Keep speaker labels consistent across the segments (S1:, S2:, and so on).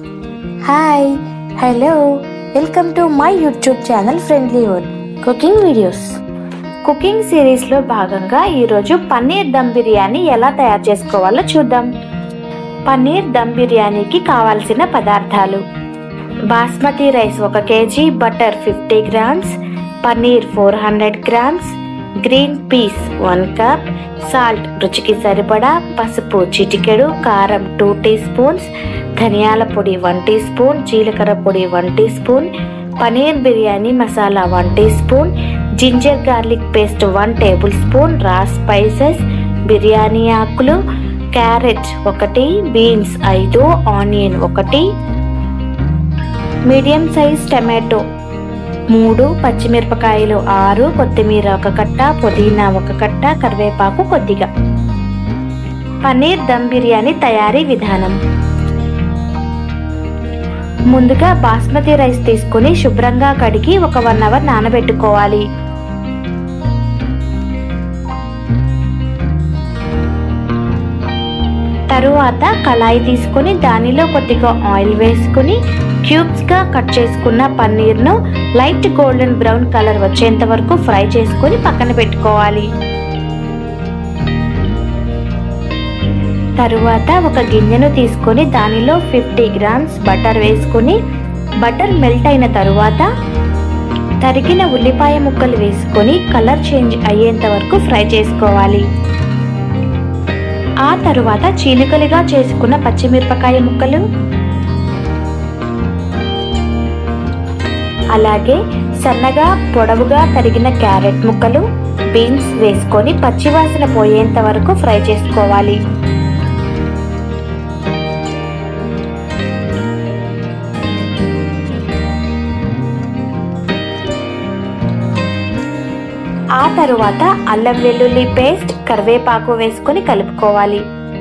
S1: hi hello welcome to my YouTube channel friendly world cooking videos cooking సిరీస్లో భాగంగా ఈరోజు పన్నీర్ దమ్ బిర్యానీ ఎలా తయారు చేసుకోవాలో చూద్దాం పన్నీర్ దమ్ బిర్యానీకి కావాల్సిన పదార్థాలు బాస్మతి రైస్ ఒక KG butter fifty grams paneer four hundred grams green peas one cup salt రుచికి సరిపడా పసుపు చిటికెడు కారం టూ టీ స్పూన్స్ ధనియాల పొడి వన్ టీ స్పూన్ జీలకర్ర పొడి one teaspoon paneer biryani masala one teaspoon ginger garlic paste one tablespoon raw spices biryani ఆకులు క్యారెట్ ఒకటి బీన్స్ ఐదు ఆనియన్ ఒకటి మీడియం సైజ్ టమాటో మూడు పచ్చిమిరపకాయలు ఆరు కొత్తిమీర ఒక కట్ట పుదీనా ఒక కట్ట కరివేపాకు కొద్దిగా పన్నీర్ దమ్ బిర్యానీ తయారీ విధానం ముందుగా బాస్మతి రైస్ తీసుకుని శుభ్రంగా కడిగి ఒక వన్ అవర్ నానబెట్టుకోవాలి తరువాత కళాయి తీసుకుని దానిలో కొద్దిగా ఆయిల్ వేసుకుని క్యూబ్స్ గా కట్ చేసుకున్న పన్నీర్ను లైట్ గోల్డెన్ బ్రౌన్ కలర్ వచ్చేంత వరకు ఫ్రై చేసుకుని పక్కన పెట్టుకోవాలి తరువాత ఒక గిన్నెను తీసుకొని దానిలో ఫిఫ్టీ గ్రామ్స్ బటర్ వేసుకుని బటర్ మెల్ట్ అయిన తరువాత తరిగిన ఉల్లిపాయ ముక్కలు వేసుకొని కలర్ చేంజ్ అయ్యేంత వరకు ఫ్రై చేసుకోవాలి ఆ తరువాత చీలికలుగా చేసుకున్న పచ్చిమిరపకాయ ముక్కలు అలాగే సన్నగా పొడవుగా తరిగిన క్యారెట్ ముక్కలు బీన్స్ వేసుకొని పచ్చివాసన పోయేంత వరకు ఫ్రై చేసుకోవాలి ఆ తరువాత అల్లం వెల్లుల్లి పేస్ట్ కరివేపాకు వేసుకొని కలుపుకోవాలి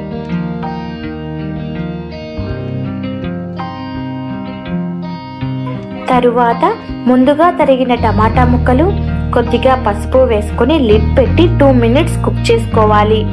S1: తరువాత ముందుగా తరిగిన టమాటా ముక్కలు కొద్దిగా పసుపు వేసుకొని లిడ్ పెట్టి టూ మినిట్స్ కుక్ చేసుకోవాలి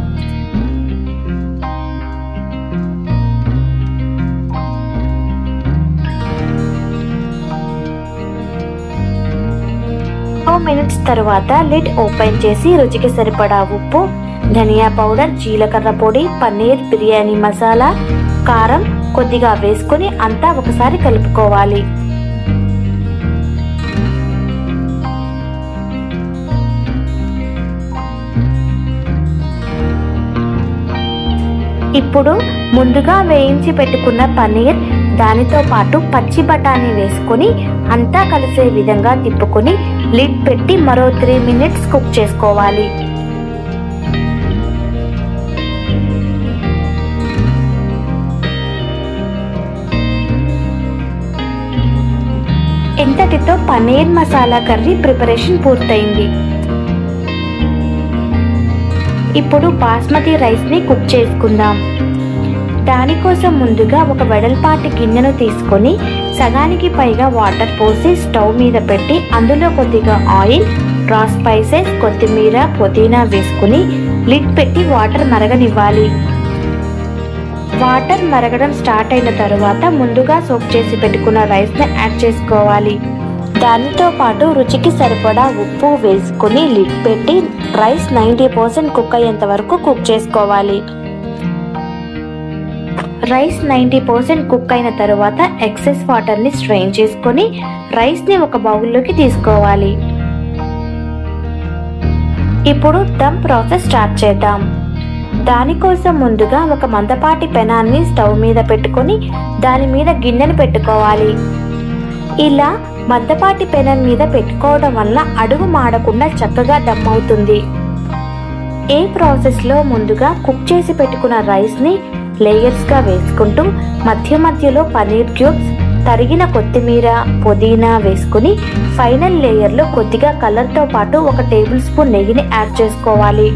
S1: టూ మినిట్స్ తర్వాత లిడ్ ఓపెన్ చేసి రుచికి సరిపడా ఉప్పు ధనియా పౌడర్ జీలకర్ర పొడి పన్నీర్ బిర్యానీ మసాలా కారం కొద్దిగా వేసుకొని అంతా ఒకసారి కలుపుకోవాలి ఇప్పుడు ముందుగా వేయించి పెట్టుకున్న పన్నీర్ దానితో పాటు పచ్చి బఠానీ వేసుకొని అంతా కలిసే విధంగా తిప్పుకొని లిడ్ పెట్టి మరో త్రీ మినిట్స్ కుక్ చేసుకోవాలి ఇంతటితో పన్నీర్ మసాలా కర్రీ ప్రిపరేషన్ పూర్తయింది ఇప్పుడు బాస్మతి రైస్ని కుక్ చేసుకుందాం దానికోసం ముందుగా ఒక వెడల్పాటి గిన్నెను తీసుకొని సగానికి పైగా వాటర్ పోసి స్టవ్ మీద పెట్టి అందులో కొద్దిగా ఆయిల్ రా స్పైసెస్ కొత్తిమీర పుదీనా వేసుకుని లిడ్ పెట్టి వాటర్ మరగనివ్వాలి వాటర్ మరగడం స్టార్ట్ అయిన తరువాత ముందుగా సోప్ చేసి పెట్టుకున్న రైస్ని యాడ్ చేసుకోవాలి దానితో పాటు రుచికి సరిపడా ఉప్పు వేసుకుని లిడ్ పెట్టి రైస్ నైంటీ పర్సెంట్ కుక్ అయ్యేంత వరకు కుక్ చేసుకోవాలి రైస్ నైంటీ పర్సెంట్ కుక్ అయిన తరువాత ఎక్సెస్ వాటర్ని స్ట్రెయిన్ చేసుకొని రైస్ని ఒక బౌల్లోకి తీసుకోవాలి ఇప్పుడు దమ్ ప్రాసెస్ స్టార్ట్ చేద్దాం దానికోసం ముందుగా ఒక మందపాటి పెనాన్ని స్టవ్ మీద పెట్టుకొని దాని మీద గిన్నెను పెట్టుకోవాలి ఇలా మందపాటి పెనం మీద పెట్టుకోవడం వల్ల అడుగు మాడకుండా చక్కగా దమ్ అవుతుంది ఏ ప్రాసెస్లో ముందుగా కుక్ చేసి పెట్టుకున్న రైస్ని లేయర్స్గా వేసుకుంటూ మధ్య మధ్యలో పనీర్ క్యూబ్స్ తరిగిన కొత్తిమీర పుదీనా వేసుకుని ఫైనల్ లేయర్లో కొద్దిగా కలర్తో పాటు ఒక టేబుల్ స్పూన్ నెయ్యిని యాడ్ చేసుకోవాలి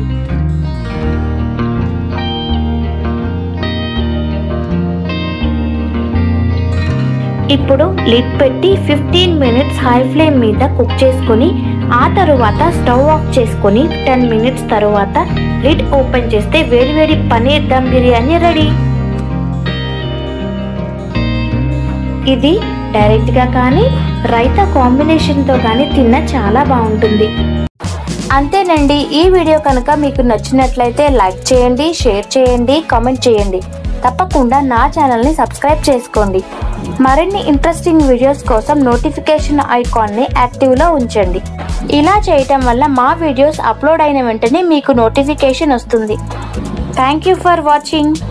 S1: ఇప్పుడు లిడ్ పెట్టి ఫిఫ్టీన్ మినిట్స్ హై ఫ్లేమ్ మీద కుక్ చేసుకొని ఆ తరువాత స్టవ్ ఆఫ్ చేసుకొని టెన్ మినిట్స్ తరువాత లిడ్ ఓపెన్ చేస్తే వేడివేడి పనీర్ దమ్ బిర్యానీ రెడీ ఇది డైరెక్ట్గా కానీ రైతా కాంబినేషన్తో కానీ తిన్న చాలా బాగుంటుంది అంతేనండి ఈ వీడియో కనుక మీకు నచ్చినట్లయితే లైక్ చేయండి షేర్ చేయండి కామెంట్ చేయండి తప్పకుండా నా ఛానల్ని సబ్స్క్రైబ్ చేసుకోండి మరిన్ని ఇంట్రెస్టింగ్ వీడియోస్ కోసం నోటిఫికేషన్ ఐకాన్ని యాక్టివ్లో ఉంచండి ఇలా చేయటం వల్ల మా వీడియోస్ అప్లోడ్ అయిన వెంటనే మీకు నోటిఫికేషన్ వస్తుంది థ్యాంక్ యూ ఫర్ వాచింగ్